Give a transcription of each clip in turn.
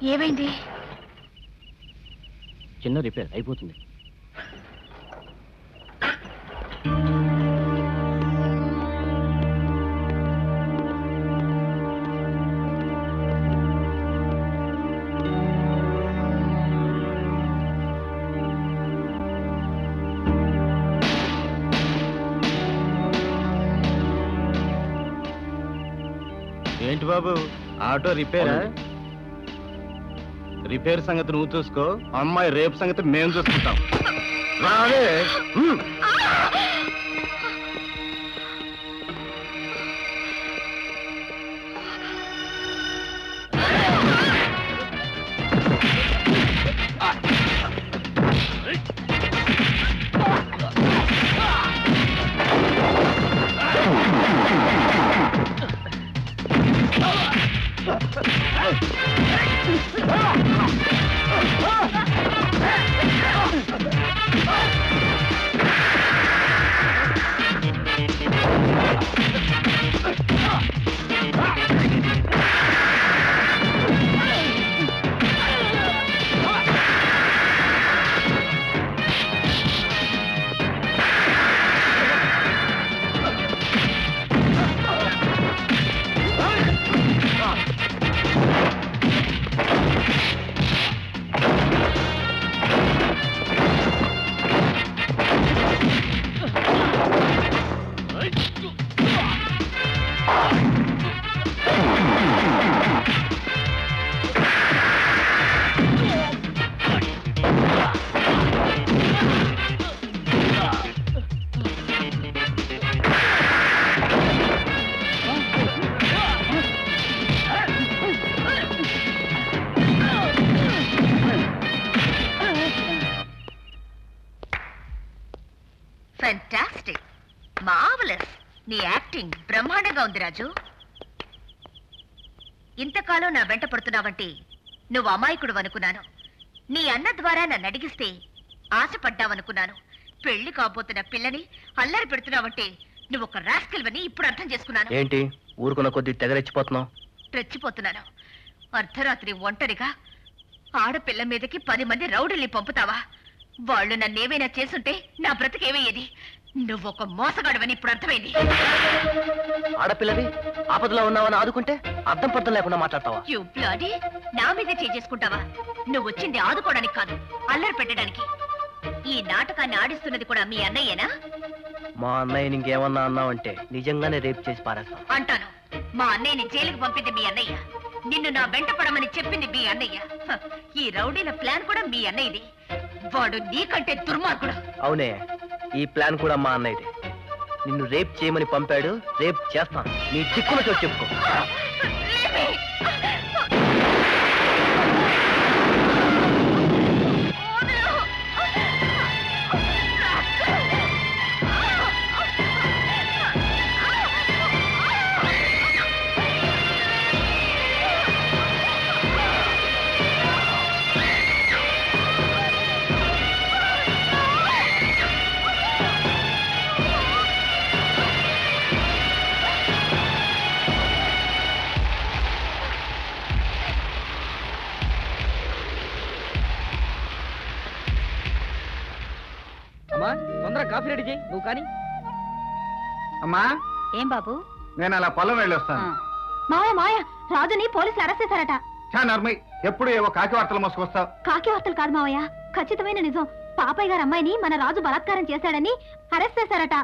ఏమైంది చిన్న రిపేర్ అయిపోతుంది ఏంటి బాబు ఆటో రిపేరా రిపేర్ సంగతి నువ్వు చూసుకో అమ్మాయి రేపు సంగతి మేము చూసుకుంటాం రావే ఉమ్. ఫెంటాస్టిక్ మావలస్ నీ యాక్టింగ్ బ్రహ్మాండంగా ఉంది రాజు ఇంతకాలం నా వెంట పడుతున్నావంటే నువ్వు అమాయకుడు అనుకున్నాను నీ అన్న ద్వారా నన్ను అడిగిస్తే ఆశపడ్డావనుకున్నాను పెళ్లి కాబోతున్న పిల్లని అల్లరి పెడుతున్నావంటే నువ్వు ఒక రాస్కల్వని ఇప్పుడు అర్థం చేసుకున్నాను ఏంటి ఊరుకున్న కొద్ది తెగరెచ్చిపోతున్నావు రెచ్చిపోతున్నాను అర్ధరాత్రి ఒంటరిగా ఆడపిల్ల మీదకి పది మంది రౌడీల్ని పంపుతావా వాళ్ళు నన్నేమైనా చేసుంటే నా బ్రతికేమయ్యేది నువ్వు ఒక మోసగాడవని ఇప్పుడు అర్థమైంది ఆడపిల్లవి ఆపదలో ఉన్నావని ఆదుకుంటే అర్థం పర్థం లేకుండా మాట్లాడతావా యు బ్లాడీ నా మీదే చేసుకుంటావా నువ్వు వచ్చింది ఆదుకోవడానికి కాదు అల్లరి పెట్టడానికి ఈ నాటకాన్ని ఆడిస్తున్నది కూడా మీ అన్నయ్యేనా మా అన్నయ్య ఇంకేమన్నా అన్నావంటే నిజంగానే రేపు చేసి పారేస్తాం అంటాను మా అన్నయ్యని జైలుకు పంపింది మీ అన్నయ్య నిన్ను నా వెంట పడమని చెప్పింది మీ అన్నయ్య హ, ఈ రౌడీల ప్లాన్ కూడా మీ అన్నయ్యది వాడు నీకంటే దుర్మార్గుడు అవునే ఈ ప్లాన్ కూడా మా అన్నయ్యదే నిన్ను రేప్ చేయమని పంపాడు రేప్ చేస్తాను నీ దిక్కున చోటు చెప్పుకో అమ్మా తొందరగా కాఫీ రెడీ చేయి నువ్వు కానీ అమ్మా ఏం బాబు నేను అలా పొలం వెళ్ళొస్తాను మాయ మాయ రాజుని పోలీసులు అరెస్ట్ చేశారట చా నర్మయ్ ఎప్పుడు ఏవో కాకి వార్తలు మోసుకొస్తావు కాకి వార్తలు కాదు మావయ్య ఖచ్చితమైన నిజం పాపయ్య గారు అమ్మాయిని మన రాజు బలాత్కారం చేశాడని అరెస్ట్ చేశారట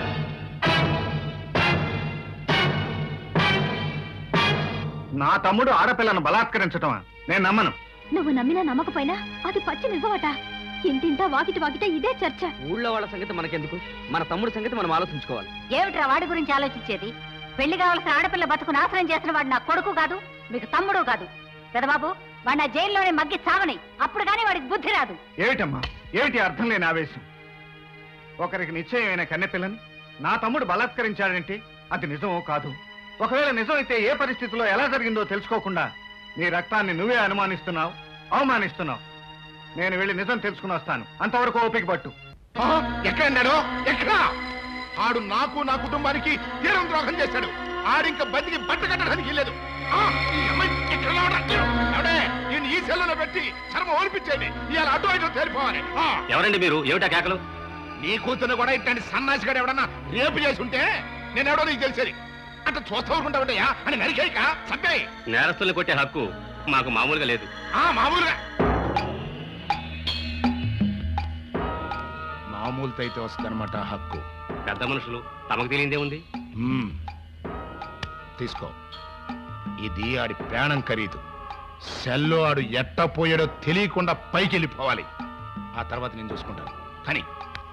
నా తమ్ముడు ఆడపిల్లను బలాత్కరించటమా నేను నమ్మను నువ్వు నమ్మినా నమ్మకపోయినా అది పచ్చి నిజమట ఇంటింటా వాకిటి వాకిట ఇదే చర్చ ఊళ్ళో వాళ్ళ సంగతి మనకెందుకు మన తమ్ముడు సంగతి మనం ఆలోచించుకోవాలి ఏమిట్రా వాడి గురించి ఆలోచించేది పెళ్లి కావాల్సిన ఆడపిల్ల బతుకు నాశనం చేసిన వాడు నా కొడుకు కాదు మీకు తమ్ముడు కాదు పెదబాబు వాడి నా జైల్లోనే మగ్గి చావని అప్పుడు కానీ వాడికి బుద్ధి రాదు ఏమిటమ్మా ఏమిటి అర్థం లేని ఆవేశం ఒకరికి నిశ్చయమైన కన్నెపిల్లని నా తమ్ముడు బలాత్కరించాడంటే అది నిజమో కాదు ఒకవేళ నిజమైతే ఏ పరిస్థితిలో ఎలా జరిగిందో తెలుసుకోకుండా నీ రక్తాన్ని నువ్వే అనుమానిస్తున్నావు అవమానిస్తున్నావు నేను వెళ్ళి నిజం తెలుసుకుని వస్తాను అంతవరకు ఓపిక పట్టు ఎక్కడ ఎక్కడ ఆడు నాకు నా కుటుంబానికి తీరం ద్రోహం చేశాడు ఆడింక బతికి బట్ట కట్టడానికి లేదు ఆ, ఈ అమ్మాయి ఇక్కడ రావడం. ఎవడే? ఈయన ఈ సెల్లులో పెట్టి చర్మం ఓడిపించేది ఇవాళ అటు ఇటు తేలిపోవాలి ఆ, ఎవరండి మీరు ఏమిటా కేకలు నీ కూతురు కూడా ఇట్లాంటి సన్నాసిగాడు ఎవడన్నా రేపు చేసి ఉంటే నేను ఎవడో నీకు తెలిసేది అట్లా చూస్తూ ఊరుకుంటా ఉంటాయా అని నరికేయక సబ్బే నేరస్తుల్ని కొట్టే హక్కు మాకు మామూలుగా లేదు ఆ మామూలుగా మామూలుతో అయితే వస్తుందన్నమాట హక్కు పెద్ద మనుషులు తమకు తెలియదే ఉంది మ్మ్. తీసుకో ఇది ఆడి ప్రాణం ఖరీదు సెల్లో ఆడు ఎట్ట పోయాడో తెలియకుండా పైకి వెళ్ళిపోవాలి ఆ తర్వాత నేను చూసుకుంటాను కానీ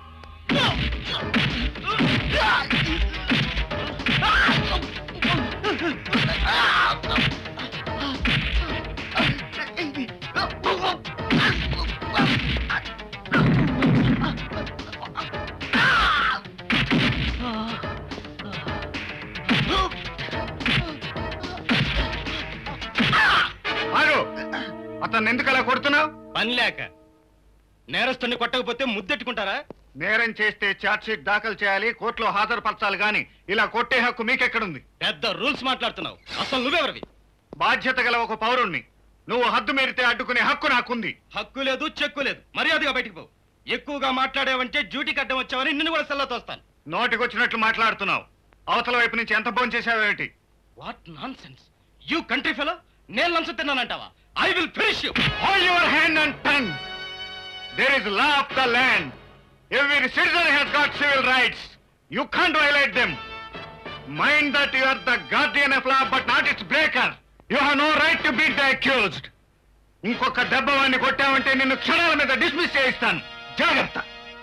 ఆరు అతన్ని ఎందుకు అలా కొడుతున్నావు పని లేక నేరస్తుని కొట్టకపోతే ముద్దెట్టుకుంటారా నేరం చేస్తే ఛార్జ్షీట్ దాఖలు చేయాలి కోర్టులో హాజరుపరచాలి గాని ఇలా కొట్టే హక్కు మీకెక్కడుంది పెద్ద రూల్స్ మాట్లాడుతున్నావు అసలు నువ్వెవరివి బాధ్యత గల ఒక పౌరుణ్ణి నువ్వు హద్దు మీరితే అడ్డుకునే హక్కు నాకుంది హక్కు లేదు చెక్కు లేదు మర్యాదగా బయటికి పో ఎక్కువగా మాట్లాడావంటే డ్యూటీ కట్టం వచ్చావని నిన్ను కూడా సెల్లో తోస్తాను నోటికొచ్చినట్లు మాట్లాడుతున్నావు అవతల వైపు నుంచి ఎంత భోజనం చేసావేమిటి what nonsense you country fellow నేను లంచం తిన్నానంటావా I will finish you Hold your hand and tongue. There is law of the land. Every citizen has got civil rights. You can't violate them. Mind that you are the guardian of law, but not its breaker. You have no right to beat the accused. ఇంకొక దెబ్బ వాడిని కొట్టావంటే నిన్ను క్షణాల మీద dismiss చేయిస్తాను జాగ్రత్త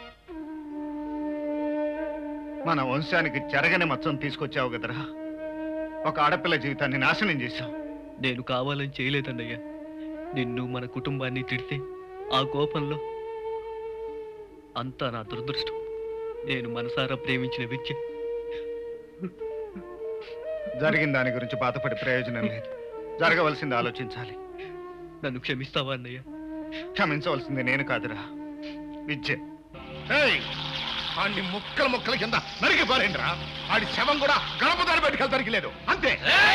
మన వంశానికి జరగని మచ్చం తీసుకొచ్చావు కదరా ఒక ఆడపిల్ల జీవితాన్ని నాశనం చేశావు నేను కావాలని చేయలేదన్నయ్య నిన్ను మన కుటుంబాన్ని తిడితే ఆ కోపంలో అంతా నా దురదృష్టం నేను మనసారా ప్రేమించిన విద్య జరిగిన దాని గురించి బాధపడే ప్రయోజనం లేదు జరగవలసింది ఆలోచించాలి నన్ను క్షమిస్తావా అన్నయ్య క్షమించవలసింది నేను కాదురా విద్య ఏయ్, ఆడిని ముక్కలు ముక్కల కింద నరికి పారేండిరా ఆడి శవం కూడా గడప దారి బయటకెళ్తానికి లేదు అంతే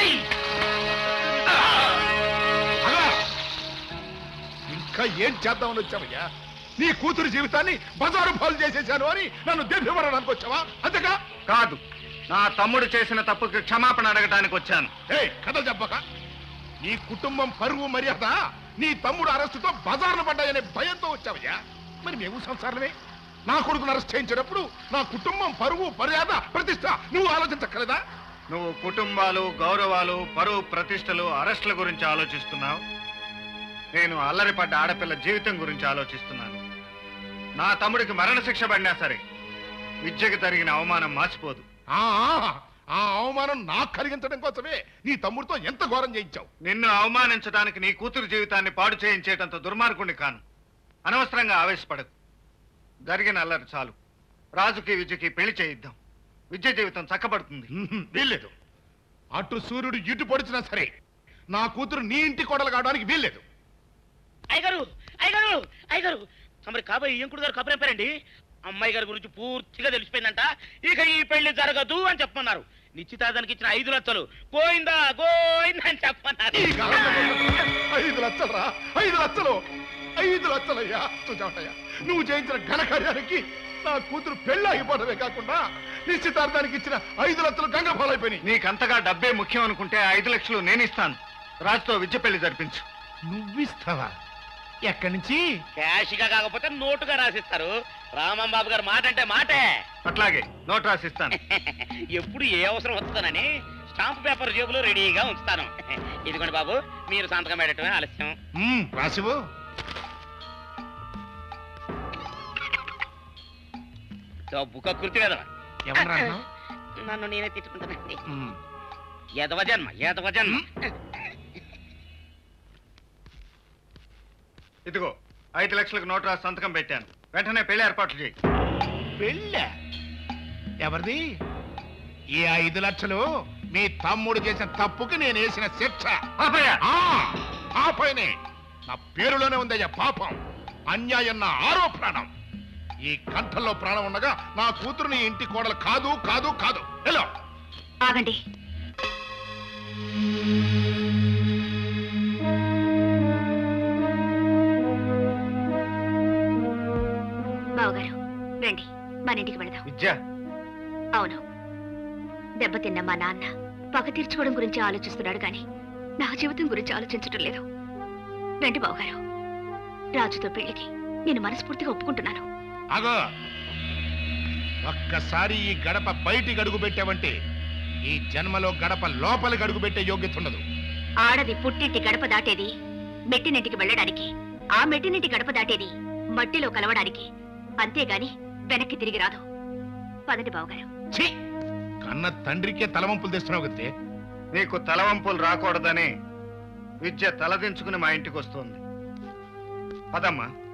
అలా. ఇంకా ఏం చేద్దామని వచ్చావయ్యా నీ కూతురు జీవితాన్ని బజారు పాలు చేసేశాను అని నన్ను దెబ్బివ్వడానికి వచ్చావా అంతేగా కాదు నా తమ్ముడు చేసిన తప్పుకి క్షమాపణ అడగటానికి వచ్చాను ఏయ్ కథలు చెప్పక నీ కుటుంబం పరువు మర్యాద నీ తమ్ముడు అరెస్టుతో బజార్ను పడ్డాయనే భయంతో వచ్చావయ్యా మరి మేము సంసారమే నా కొడుకును అరెస్ట్ చేయించేటప్పుడు నా కుటుంబం పరువు మర్యాద ప్రతిష్ట నువ్వు ఆలోచించక్కలేదా నువ్వు కుటుంబాలు గౌరవాలు పరువు ప్రతిష్టలు అరెస్టుల గురించి ఆలోచిస్తున్నావు నేను అల్లరిపడ్డ ఆడపిల్ల జీవితం గురించి ఆలోచిస్తున్నాను నా తమ్ముడికి మరణశిక్ష పడినా సరే విద్యకు జరిగిన అవమానం మాసిపోదు ఆ ఆ అవమానం నాకు కలిగించడం కోసమే నీ తమ్ముడితో ఎంత ఘోరం చేయించావు నిన్ను అవమానించడానికి నీ కూతురు జీవితాన్ని పాడు చేయించేటంత దుర్మార్గుణ్ణి కాను అనవసరంగా ఆవేశపడకు జరిగిన అల్లరి చాలు రాజుకి విద్యకి పెళ్లి చేయిద్దాం విద్య జీవితం చక్కబడుతుంది హ్మ్, వీల్లేదు అటు సూర్యుడు ఇటు పొడిచినా సరే నా కూతురు నీ ఇంటి కోడలు కావడానికి వీల్లేదు అయ్యగారు అయ్యగారు అయ్యగారు మరి కాబోయే ఇంకుడు గారు కబురెప్పారండి అమ్మాయి గారి గురించి పూర్తిగా తెలిసిపోయిందంట ఇక ఈ పెళ్లి జరగదు అని చెప్పమన్నారు నిశ్చితార్థానికి ఇచ్చిన ఐదు లక్షలు గోయిందా గోయిందా అని చెప్పమన్నారు ఈ కాలంలో ఐదు లక్షలరా ఐదు లక్షలు ఐదు లక్షలయ్యా చూచావటయ్యా నువ్వు చేయించిన ఘనకార్యానికి నా కూతురు పెళ్లి ఆగిపోవడమే కాకుండా నిశ్చితార్థానికి ఇచ్చిన ఐదు లక్షలు గంగ పాలైపోయినాయి నీకంతగా డబ్బే ముఖ్యం అనుకుంటే ఆ ఐదు లక్షలు నేను ఇస్తాను రాజుతో విద్య పెళ్లి జరిపించు నువ్విస్తావా ఎక్కడి నుంచి క్యాష్గా కాకపోతే నోటుగా రాసిస్తారు రామం బాబు గారు మాట అంటే మాటే అట్లాగే నోట్ రాసిస్తాను ఎప్పుడు ఏ అవసరం వస్తుందనని స్టాంప్ పేపర్ జేబులో రెడీగా ఉంచుతాను ఇదిగోండి బాబు మీరు సంతకం పెట్టడమే ఆలస్యం మ్మ్, రాసివు డబ్బు కృతి కదా ఎవరు అన్నావు? నన్ను నేనే తిట్టుకుంటానండి మ్మ్. ఎదవ జన్మ ఎదవ జన్మ ఇదిగో ఐదు లక్షలకు నోట్ రాసి సంతకం పెట్టాను వెంటనే పెళ్లి ఏర్పాట్లు చేయి పెళ్ళా ఎవరిది ఈ ఐదు లక్షలు మీ తమ్ముడు చేసిన తప్పుకి నేను వేసిన శిక్ష ఆపయ్య! ఆ, ఆ పైనే నా పేరులోనే ఉందయ్యా పాపం అన్యాయం నా ఆరో ప్రాణం ఈ కంఠంలో ప్రాణం ఉండగా నా కూతురు నీ ఇంటి కోడలు కాదు కాదు కాదు హలో ఆగండి బావగారు రండి మన ఇంటికి వెళదాం విద్య అవును దెబ్బతిన్న మా నాన్న పగ తీర్చుకోవడం గురించి ఆలోచిస్తున్నాడు గాని నా జీవితం గురించి ఆలోచించడం లేదు రండి బావగారు రాజుతో పెళ్లికి నేను మనస్ఫూర్తిగా ఒప్పుకుంటున్నాను అగో ఒక్కసారి ఈ గడప బయటికి అడుగు పెట్టావంటే ఈ జన్మలో గడప లోపలికి అడుగు పెట్టే యోగ్యత ఉండదు ఆడది పుట్టింటి గడప దాటేది మెట్టినింటికి వెళ్ళడానికి ఆ మెట్టినింటి గడప దాటేది మట్టిలో కలవడానికి అంతేగాని వెనక్కి తిరిగి రాదు పదండి బావగారు ఛీ కన్న తండ్రికే తలవంపులు తెస్తున్నావు కదే నీకు తలవంపులు రాకూడదని విద్య తలదించుకుని మా ఇంటికి వస్తోంది పదమ్మా